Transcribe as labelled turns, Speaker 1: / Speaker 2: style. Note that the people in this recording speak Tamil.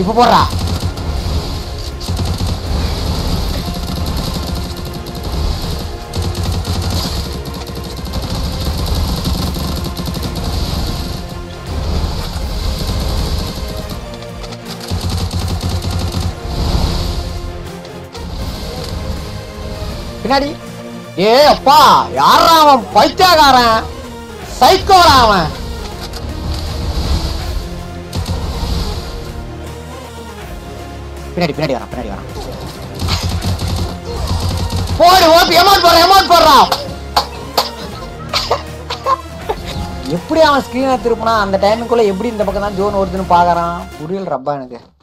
Speaker 1: இப்ப போடுறா பின்னாடி ஏ அப்பா யாரா அவன் பைத்தியக்காரன் சைக்கோடா அவன் பின்னாடி பின்னாடி வரான் பின்னாடி வரான் போடு ஓபி எமௌண்ட் போடுறான் எமௌண்ட் போடுறான் எப்படி அவன் ஸ்கிரீனை திருப்பினா அந்த டைமுக்குள்ள எப்படி இந்த பக்கம் தான் ஜோன் வருதுன்னு பாக்குறான் புரியல ரப்பா எனக்கு